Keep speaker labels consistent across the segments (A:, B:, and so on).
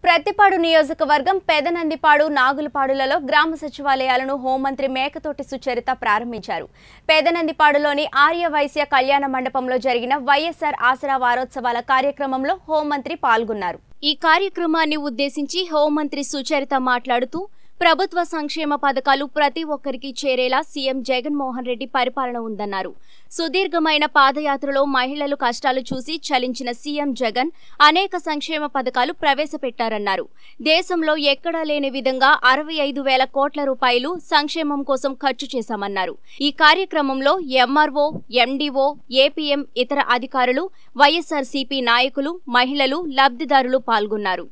A: ప్రత్తిపాడు నియోజకవర్గం పెదనందిపాడు నాగులపాడులలో గ్రామ సచివాలయాలను హోంమంత్రి మేకతోటి సుచరిత ప్రారంభించారు పెదనందిపాడులోని ఆర్యవైశ్య కళ్యాణ మండపంలో జరిగిన వైఎస్ఆర్ ఆసరా వారోత్సవాల కార్యక్రమంలో హోంమంత్రి పాల్గొన్నారు ఈ కార్యక్రమాన్ని ఉద్దేశించి హోంమంత్రి సుచరిత మాట్లాడుతూ ప్రభుత్వ సంక్షేమ పథకాలు ప్రతి ఒక్కరికి చేరేలా సీఎం జగన్మోహన్ రెడ్డి పరిపాలన ఉందన్నారు సుదీర్ఘమైన పాదయాత్రలో మహిళలు కష్టాలు చూసి చలించిన సీఎం జగన్ అనేక సంక్షేమ పథకాలు ప్రవేశపెట్టారన్నారు దేశంలో ఎక్కడా లేని విధంగా అరవై ఐదు వేల కోట్ల రూపాయలు సంక్షేమం కోసం ఖర్చు చేశామన్నారు ఈ కార్యక్రమంలో ఎంఆర్ఓ ఎండీఓ ఏపీఎం ఇతర అధికారులు వైఎస్ఆర్సీపీ నాయకులు మహిళలు లబ్ధిదారులు పాల్గొన్నారు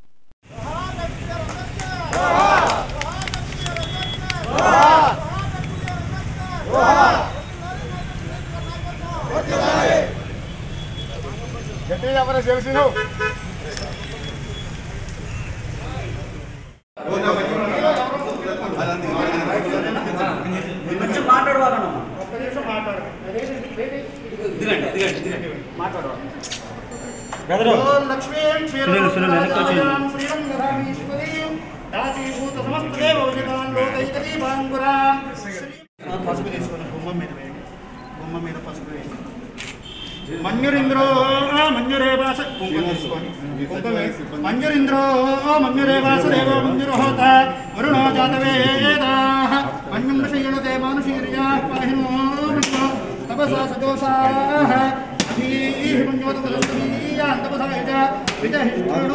B: గట్టిగా ఎవరో తెలిసి నువ్వు
C: కొంచెం మాట్లాడవాలన్నా
B: ఒక్క నిమిషం మాట్లాడు
C: దిగండి దిగండి దిగండి మాట్లాడవాలి
B: ఓం లక్ష్మీం క్షీరసాగరాం శ్రీరం దధామీశ్వరీం దాసీభూత సమస్తదేవ విజితాన్ లోకైకదీపాంకురాం పసుపు తీసుకొని బొమ్మ మీద వేయండి బొమ్మ మీద పసుపు వేయండి మన్యురింద్రో మన్యురేవాస కుంకుమ తీసుకొని కుంకుమ వేసి. మన్యురింద్రో మన్యురేవాస దేవో మంజురహోత వరుణో జాతవేదాః మన్యుం ఋషయణతే మానుషీర్యా పాహినో విష్ణు తపసా సదోషాః అధీః మన్యోత తలస్తమీయా తపసాయ చ విజహిష్ఠుడు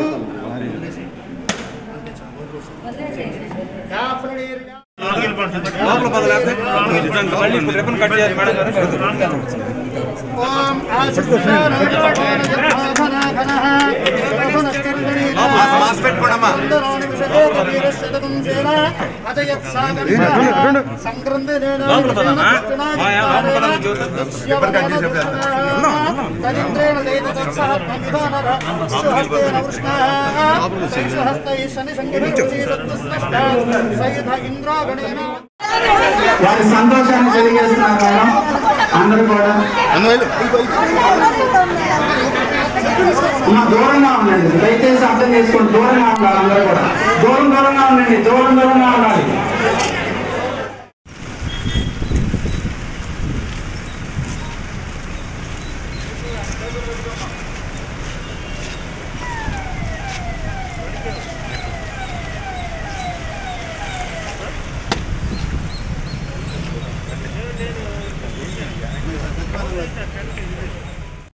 B: యా ప్రణీర్యా
C: లోపల పదలేకపోతే మళ్ళీ ఇప్పుడు రిబ్బన్ కట్ చేయాలి మేడం గారు
B: ఓం
C: మాస్క్ పెట్టుకోండమ్మా. లోపల పదనా? మాయా, లోపల పదనా జ్యోతి?
B: ఇంద్రాగణేన
D: వారి సంతోషాన్ని తెలియజేస్తున్నారు మేడం అందరూ కూడా అమ్మ, దూరంగా ఉండండి దయచేసి అర్థం చేసుకోండి దూరంగా ఉండాలి అందరూ కూడా దూరం దూరంగా ఉండండి దూరం దూరంగా ఉండాలి